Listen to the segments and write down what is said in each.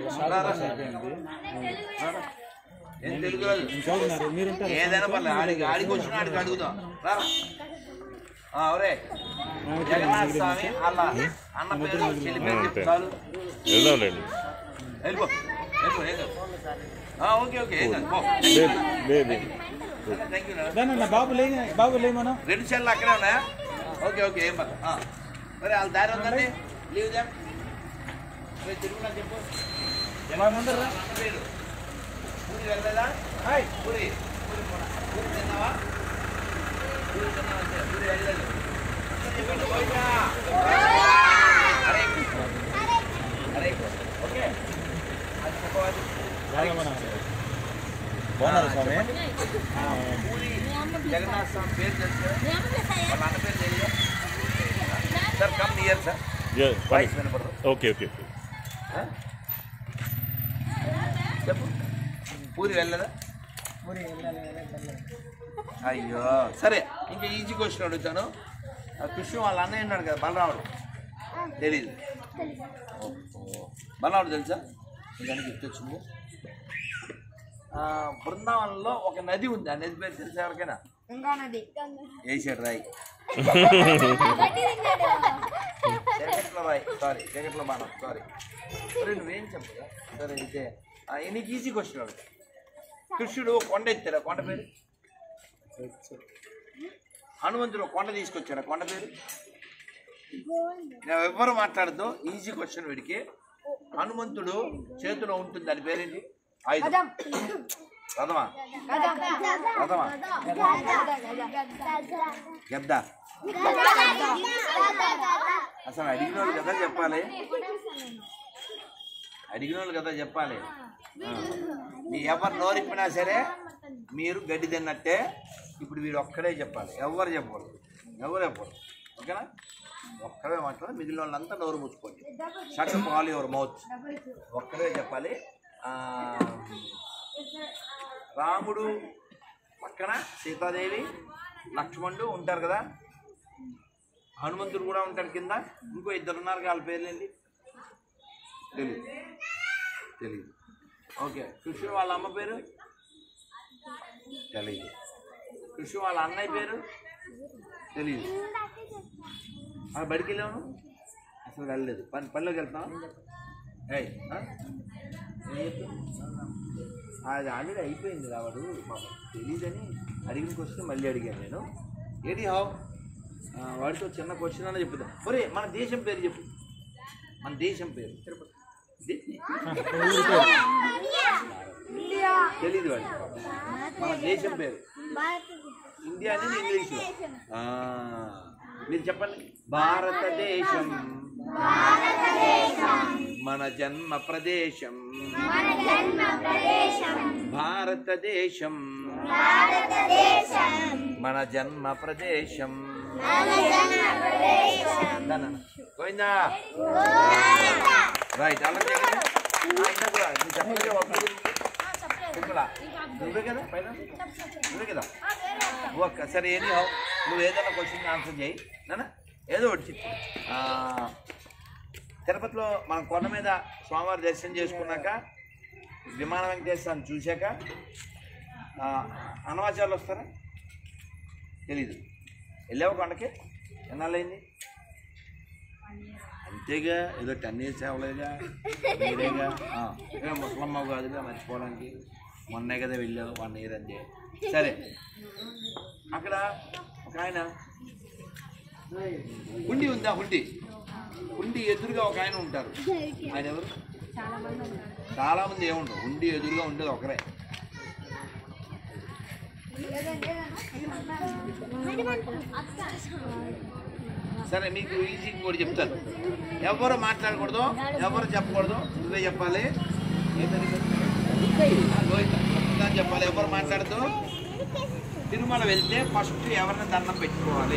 రారా. రారా. ఏం తెలుగు రాదు ఏదైనా పర్లేదు ఆడికి ఆడికి వచ్చిన ఆడికి అడుగుదాం రారా ఆ, ఒరే జగన్నాథ స్వామి వాళ్ళ అన్న పేరు చెల్లి పేరు చెప్పు చాలు వెళ్దాంలేండి వెళ్ళిపో వెళ్ళిపో ఏం కాదు ఆ, ఓకే ఓకే ఏం కాదు పో లేదు లేదు థ్యాంక్ యూ దానన్న బాబు లే బాబు లేమను రెండు సెల్లు అక్కడే ఉన్నాయా ఓకే ఓకే ఏం పర్లేదు ఆ. మరి వాళ్ళ దారి ఉందండి లీవ్ దాం తిరుగులా చెప్పు మా ముందర రా. అన్న పేరు పూరి వెళ్ళలేదా హాయ్ పూరి పూరి పోనా. పూరి తిన్నావా పూరి తిన్నావా అంటే పూరి వెళ్ళలేదు చెప్పండి పోయినా అరే అరే ఓకే అది చెప్పవాలి బాగున్నారు స్వామి పూరి జగన్నాథ్ స్వామి పేరు తెలుసు వాళ్ళ అన్న పేరు తెలియదు sir come near sir yeah, voice పని. వినపడదు ఓకే ఓకే ఓకే. ఆ? చెప్పు పూరి వెళ్ళదా అయ్యో సరే ఇంకా ఈజీ క్వశ్చన్ అడుగుతాను ఆ కృష్ణ వాళ్ళ అన్నయ్య ఉన్నాడు కదా బలరాముడు తెలీదు ఓహో. బలరాముడు తెలుసా నీకని గుర్తొచ్చింది ఆ, బృందావనంలో ఒక నది ఉంది ఆ నది పేరు తెలుసా ఎవరికైనా వేసాడు రాయి జగట్లో రాయి సారీ జగట్లో బాణం సారీ సరే నువ్వేం చెప్పగా సరే అయితే ఆ, నీకు ఈజీ క్వశ్చన్ అడుగు కృష్ణుడు ఒక కొండ ఎత్తాడు ఆ కొండ పేరు హనుమంతుడు ఒక కొండ తీసుకొచ్చాడు ఆ కొండ పేరు నేను ఎవ్వరు మాట్లాడుతూ ఈజీ క్వశ్చన్ వీడికి హనుమంతుడు చేతిలో ఉంటుంది దాని పేరేంటి ఆయుధం రథమా రథమా గద్ద అసలు అడిగిన వాళ్ళు కదా చెప్పాలి అడిగిన వాళ్ళు కదా చెప్పాలి ఆ. మీ ఎవరు నోరిప్పినా సరే మీరు గడ్డి తిన్నట్టే ఇప్పుడు వీడు ఒక్కడే చెప్పాలి ఎవరు చెప్పకూడదు ఎవరు చెప్పకూడదు ఓకేనా ఒక్కడే మాట్లాడాలి మిగిలిన వాళ్ళంతా నోరు మూసుకోండి షట్ ఆల్ యువర్ మౌత్ ఒక్కడే చెప్పాలి ఆ, రాముడు పక్కన సీతాదేవి లక్ష్మణుడు ఉంటారు కదా హనుమంతుడు కూడా ఉంటాడు కింద ఇంకో ఇద్దరు ఉన్నారు వాళ్ళ పేర్లేంటి తెలియదు తెలియదు ఓకే కృష్ణుడు వాళ్ళ అమ్మ పేరు తెలియదు కృష్ణు వాళ్ళ అన్నయ్య పేరు తెలియదు ఆ బడికి వెళ్ళాను అసలు వెళ్ళలేదు పని పనిలోకి వెళ్తాం ఏయ్ ఆ? ఏం చెప్పావు? అది ఆల్రెడీ అయిపోయింది రావడు పాపం తెలీదని అడిగిన క్వశ్చన్ మళ్ళీ అడిగాను నేను ఏది హావ్ ఆ, వాడితో చిన్న క్వశ్చన్ అన్న చెప్పుదాం ఒరే మన దేశం పేరు చెప్పు మన దేశం పేరు దే- తెలీదు వాడికి పాపం. మన దేశం పేరు ఇండియా అనేది ఇంగ్లీష్లో ఆ, మీరు చెప్పండి భారతదేశం మన జన్మ ప్రదేశం భారతదేశం మన జన్మ ప్రదేశం దానా? గోవిందా రైట్ అలా చేయండి. ఆ, ఇందాక కూడా నువ్వు చెప్పలేదు ఒక్కడు. చెప్పలా? నువ్వే కదా పైన నువ్వే కదా ఒక్క సరే ఏది నువ్వు ఏదైనా క్వశ్చన్ ఆన్సర్ చేయి నాన్న ఏదో ఒకటి చెప్పు ఆ, తిరుపతిలో మనం కొండ మీద స్వామివారి దర్శనం చేసుకున్నాక విమాన వెంకటేశ్వరాన్ని చూశాక ఆ, అన్నవాచార్యులు వస్తారా తెలీదు వెళ్ళావు కొండకి ఎన్నాళ్ళైంది అంతేగా ఏదో టెన్ ఇయర్స్ అవ్వలేదుగా మీరేగా ఆ, ఏ ముసలమ్మ కాదుగా మర్చిపోవడానికి మొన్నే కదా వెళ్ళావు వన్ ఇయర్ అంతే సరే అక్కడ ఒక ఆయన హుండి ఉందా హుండి హుండి ఎదురుగా ఒక ఆయన ఉంటారు ఆయన ఎవరు చాలా మంది ఏముంటారు హుండి ఎదురుగా ఉండేది ఒకరే సరే మీకు ఈజీ కూడా చెప్తాను ఎవరు మాట్లాడకూడదు ఎవరు చెప్పకూడదు నువ్వే చెప్పాలి ఏంటని ఆ, గోవింద గోవింద అని చెప్పాలి ఎవరు మాట్లాడుతూ తిరుమల వెళ్తే ఫస్ట్ ఎవరిని దండం పెట్టుకోవాలి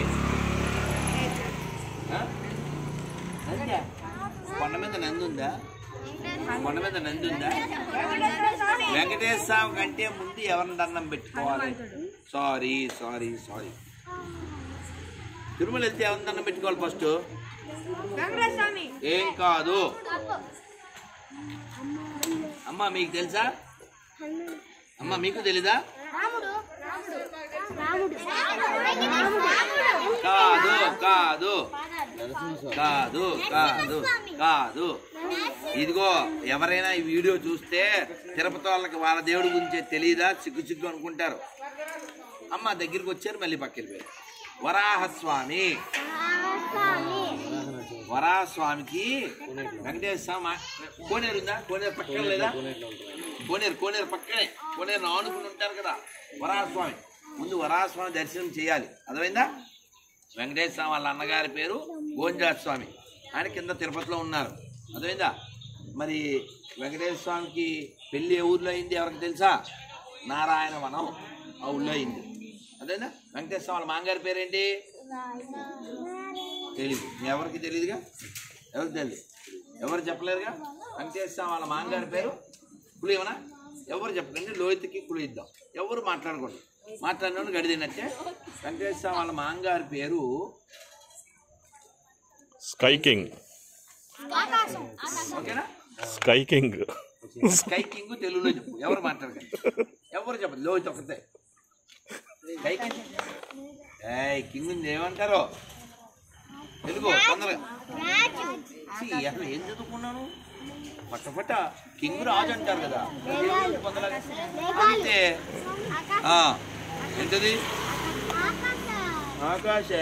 ఆ? నందా? కొండ మీద నంది ఉందా కొండ మీద నంది ఉందా వెంకటేశ్వర స్వామి కంటే ముందు ఎవరిని దండం పెట్టుకోవాలి సారీ సారీ సారీ తిరుమల వెళ్తే ఎవరిని దండం పెట్టుకోవాలి ఫస్ట్ ఏం కాదు అమ్మ మీకు తెలుసా అమ్మ మీకు తెలీదా రాముడు రాముడు రాముడు కాదు కాదు కాదు కాదు కాదు ఇదిగో ఎవరైనా ఈ వీడియో చూస్తే తిరుపతి వాళ్ళకి వాళ్ళ దేవుడి గురించి తెలియదా సిగ్గు సిగ్గు అనుకుంటారు అమ్మ దగ్గరికి వచ్చారు మళ్ళీ పక్కకి వెళ్ళిపోయారు వరాహస్వామి స్వామి వరాహస్వామికి వెంకటేశ్వర స్వామి కోనేరు ఉందా కోనేరు పక్కన లేదా కోనేరు కోనేరు పక్కనే కోనేరు ఆనుకుని ఉంటారు కదా వరాహస్వామి ముందు వరాహస్వామి దర్శనం చేయాలి అర్థమైందా వెంకటేశ్వర స్వామి వాళ్ళ అన్నగారి పేరు గోంజాత స్వామి ఆయన కింద తిరుపతిలో ఉన్నారు అర్థమైందా మరి వెంకటేశ్వర స్వామికి పెళ్లి ఏ ఊర్లో అయింది ఎవరికి తెలుసా నారాయణ వనం ఆ ఊళ్ళో అయింది అదేనా వెంకటేశ్వర స్వామి వాళ్ళ మాంగారి పేరేంటి తెలీదు ఎవరికి తెలియదుగా ఎవరికి తెలియదు ఎవరు చెప్పలేరుగా వెంకటేశ్వర స్వామి వాళ్ళ మాంగారి పేరు కులియమనా ఎవరు చెప్పకండి లోహిత్కి కులి ఇద్దాం ఎవరు మాట్లాడకూడదు మాట్లాడిన గడిదినట్టే వెంకటేశ్వర స్వామి వాళ్ళ మాంగారి పేరు స్కై కింగ్ ఓకేనా స్కై కింగ్ స్కై కింగ్ తెలుగులో చెప్పు ఎవరు మాట్లాడకండి ఎవరు చెప్పదు లోహిత్ ఒకతే స్కై కింగ్ ఏయ్ కింగ్ ఏమంటారు తెలుగు తొందరగా ఛీ, అసలు ఏం చదువుకున్నాను పట్ట పట్ట కింగ్ రాజు అంటారు కదా తెలుగులో పొందలాగా. అంతే ఆ, ఏంటది ఆకాశే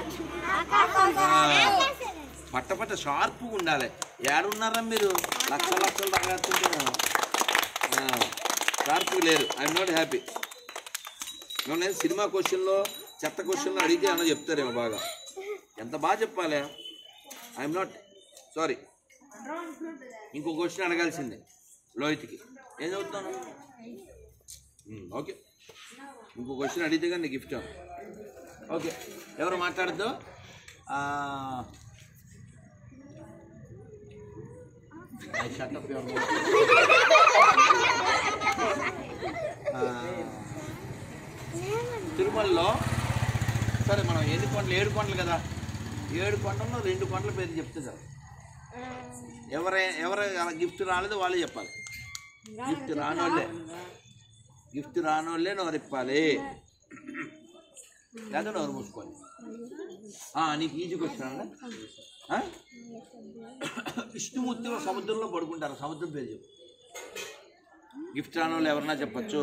పట్ట పట్ట షార్ప్గా ఉండాలి ఏడున్నారా మీరు లక్ష లక్షలు తాగేస్తుంటున్నాను షార్ప్గా లేరు ఐఎమ్ నాట్ హ్యాపీ నేను సినిమా క్వశ్చన్లో చెత్త క్వశ్చన్లో అడిగితే అన్న చెప్తారేమో బాగా ఎంత బాగా చెప్పాలి ఐఎమ్ నాట్ సారీ ఇంకో క్వశ్చన్ అడగాల్సిందే లోహిత్కి ఏం చదువుతున్నాను ఉమ్, ఓకే ఇంకో క్వశ్చన్ అడిగితే కానీ గిఫ్ట్ ఓకే ఎవరు మాట్లాడద్దు ఆ, I shut up your mouth. ఆ, తిరుమలలో సరే మనం ఎన్ని కొండలు ఏడు కొండలు కదా ఏడు కొండల్లో రెండు కొండల పేరు చెప్తే చాలు ఎవరై ఎవరు గిఫ్ట్ రాలేదో వాళ్ళే చెప్పాలి గిఫ్ట్ రానోళ్ళే గిఫ్ట్ రానోళ్ళే నోరిప్పాలి లేదా నోరు మూసుకోండి ఆ, నీకు ఈజీ క్వశ్చన్ విష్ణుమూర్తి సముద్రంలో పడుకుంటారు సముద్రం పేరు చెప్పు గిఫ్ట్ రాని వాళ్ళు ఎవరన్నా చెప్పచ్చు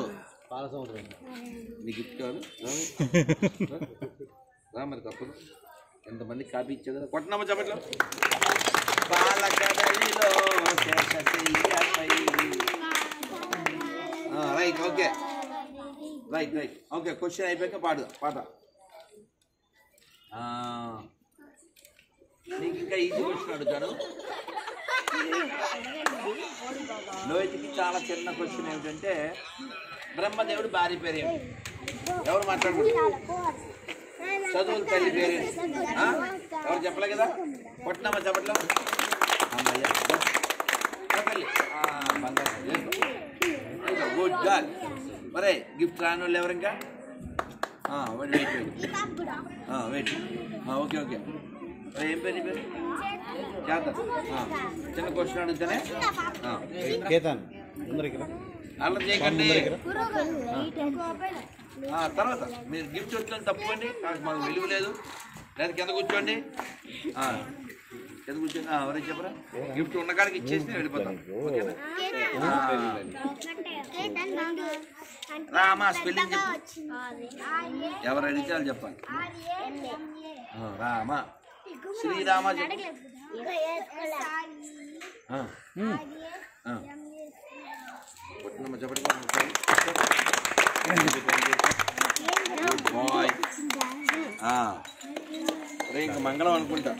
నీ గిఫ్ట్ కాదు రా. రా మరి తప్పదు ఎంతమంది కాపీ ఇచ్చావు కదా కొట్టనమ్మ చెప్పట్లో బాలకదలిలో శేషశయ్యపై. ఆ, right okay right right okay question అయిపోయాక పాడు పాట ఆ, నీకు ఇంకా ఈజీ క్వశ్చన్ అడుగుతాను లోహిత్కి చాలా చిన్న క్వశ్చన్ ఏమిటంటే బ్రహ్మదేవుడు భార్య పేరు ఏమిటి ఎవరు మాట్లాడుకుంటారు చదువుల తల్లి పేరు ఏంటి? ఆ? ఎవరు చెప్పలే కదా కొట్టినామా చెప్పట్లో అమ్మయ్య ఆ తల్లి. ఆ, బంగారం. చేసుకో. చేసుకో. గుడ్ గర్ల్ మరే గిఫ్ట్ రాని వాళ్ళు ఎవరు ఇంకా ఆ, వెయిట్ వెయిట్ వెయిట్ ఆ, వెయిట్ ఆ, ఓకే ఓకే మరి ఏం పేరు నీ పేరు చేద్దాం ఆ, చిన్న క్వశ్చన్ అడిగితేనే ఆ, కేతన్ ముందరికి రా. అలా చేయకండి ముందరికి రా. ఆ, తర్వాత మీరు గిఫ్ట్ వచ్చిన తప్పుకోండి నాకు మాకు విలువ లేదు లేదా కింద కూర్చోండి ఆ, కింద కూర్చోండి ఆ, ఎవరైనా చెప్పరా గిఫ్ట్ ఉన్న కాడికి ఇచ్చేసి నేను వెళ్ళిపోతాం ఓకేనా ఆ, రామా స్పెల్లింగ్ చెప్పు ఎవరు అడిగితే వాళ్ళు చెప్పాలి ఆ, రామ శ్రీరామ చెప్పు ఆ, ఆ. కొట్టినమ్మ చెప్పండి బాయ్ అరే ఇంక మంగళం అనుకుంటా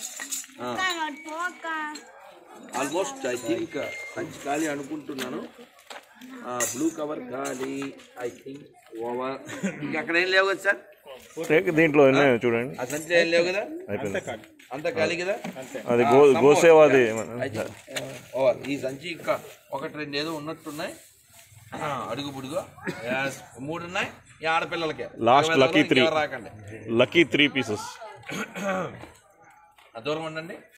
ఆల్మోస్ట్ ఐ థింక్ సంచి ఖాళీ అనుకుంటున్నాను బ్లూ కవర్ ఖాళీ ఐ థింక్ ఓవర్ ఇంకా అక్కడ ఏం లేవు కదా సార్ టేక్ దీంట్లో ఉన్నాయి చూడండి ఆ సంచిలో ఏం లేవు కదా అయిపోయింది అంతా ఖాళీ కదా అది గో గోసేవాది ఓవర్ ఈ సంచి ఇంకా ఒకటి రెండు ఏదో ఉన్నట్టున్నాయి ఆ, అడుగు పుడుగు Yes, మూడు ఉన్నాయి ఈ ఆడపిల్లలకే Last మగ lucky పిల్లలు three. ఇంకెవరు రాకండి లక్కీ త్రీ పీసెస్ ఆ దూరం ఉండండి